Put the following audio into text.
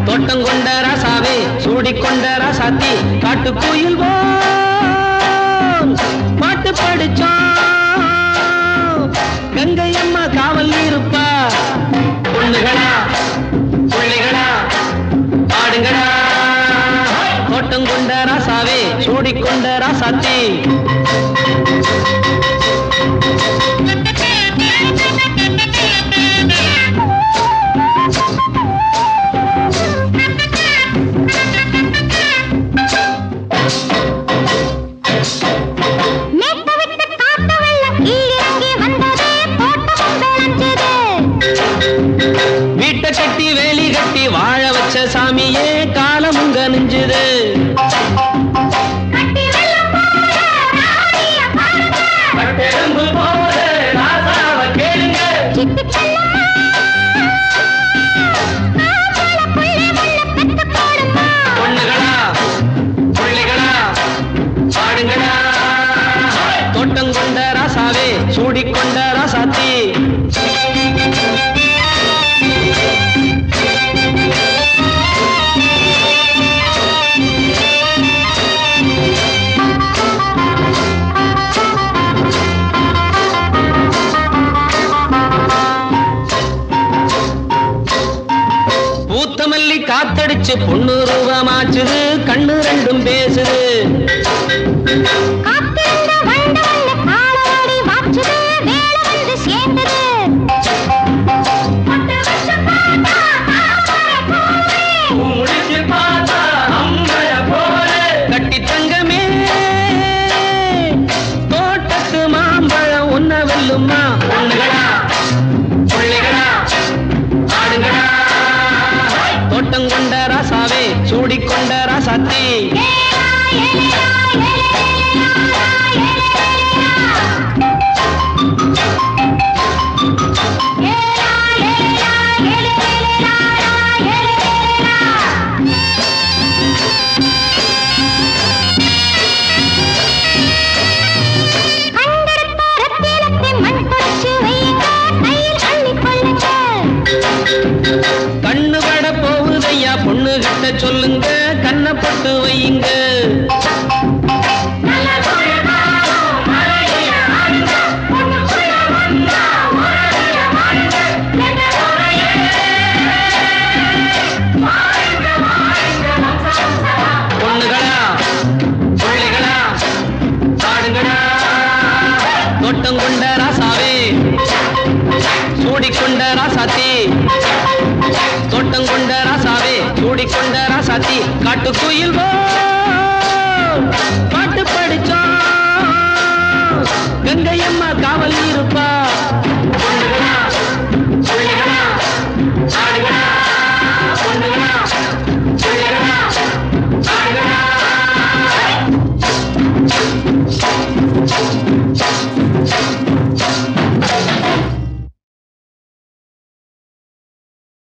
தோட்டம் கொண்ட ராசாவே சூடிக்கொண்ட ராசாத்தி காட்டு கோயில் பாட்டு படிச்சோம் கங்கை அம்மா காவல் இருப்பா பொண்ணுகளா பிள்ளைகளா ஆடுங்களா தோட்டம் கொண்ட ராசாவே சூடிக்கொண்ட ராசாத்தி மேட்ட விட்டு காட்டு வெள்ளம் கீழிறங்கி வந்தது தோட்டமும் விளைஞ்சது வீட்டை கட்டி வேலி கட்டி வாழ வச்ச சாமியே காலமுங்க நெஞ்சுது கட்டி வெள்ளம் போல ராணிய பாருங்க பட்டெலும்பு போல ராசாவ கேளுங்க சிட்டு செல்லம்மா ஆம்பள புள்ளை முள்ள பெத்து போடுமா பொண்ணுகளா பிள்ளைகளா பாடுங்களா தோட்டம் கொண்ட ராசாவே சூடிக்கொண்ட ராசாத்தி பூத்தமல்லி காத்தடிச்சு பொண்ணு ரூபமாச்சுது கண்ணு ரெண்டும் பேசுது காத்திருந்த வண்டு வந்து காலவாடி வாச்சுது வேலை வந்து சேர்ந்தது பட்டு வருஷம் பார்த்தா தாமரை பூவே. முடிச்சு பார்த்தா அம்பல போல கட்டி தங்கமே தோட்டத்து மாம்பழம் உன்ன வெல்லுமா பொண்ணுகளா பிள்ளைகளா ஆடுங்களா தோட்டம் கொண்ட ராசாவே சூடிக்கொண்ட ராசாத்தி ஏலா, ஏலா, ஏலேலேலா, ஏலேலேலா. ஏலா, ஏலா, ஏலேலேலா, ஏலேலேலா. கண்டெடுத்த ரத்தினத்தை மண் தொடச்சு வையுங்க, கையில் அள்ளிக் கொள்ளுங்க. கண்ணு பட போகுதையா பொண்ணு கிட்ட சொல்லுங்க கண்ணை பட்டு வையுங்க பொண்ணுகளா பிள்ளைகளா பாடுங்களா தோட்டம் கொண்ட ராசாவே சூடிக்கொண்ட ராசாத்தி தோட்டம் கொண்ட ராசாவே சூடிக்கொண்ட ராசாத்தி காட்டுக்குயில் போ